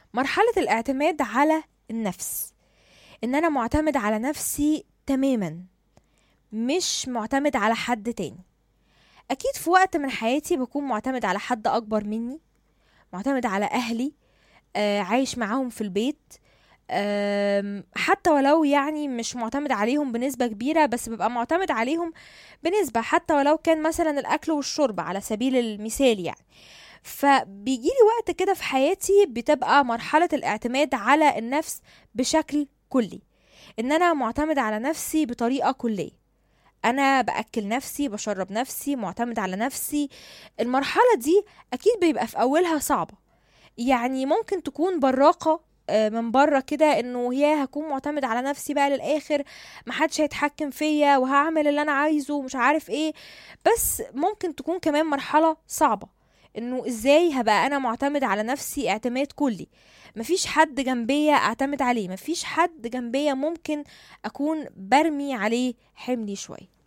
مرحلة الاعتماد على النفس ان انا معتمد على نفسي تماما مش معتمد على حد تاني اكيد في وقت من حياتي بكون معتمد على حد اكبر مني معتمد على اهلي آه عايش معاهم في البيت آم، حتى ولو يعني مش معتمد عليهم بنسبة كبيرة بس ببقى معتمد عليهم بنسبة حتى ولو كان مثلا الأكل والشرب على سبيل المثال يعني فبيجيلي وقت كده في حياتي بتبقى مرحلة الاعتماد على النفس بشكل كلي ان انا معتمد على نفسي بطريقة كلية انا باكل نفسي بشرب نفسي معتمد على نفسي المرحلة دي اكيد بيبقى في اولها صعبة يعني ممكن تكون براقة آه، من بره كده انه يا هكون معتمد على نفسي بقى للاخر محدش هيتحكم فيا وهعمل اللي انا عايزه ومش عارف ايه بس ممكن تكون كمان مرحلة صعبة انه ازاي هبقى انا معتمد على نفسي اعتماد كلي مفيش حد جنبيا اعتمد عليه مفيش حد جنبيا ممكن اكون برمي عليه حملي شويه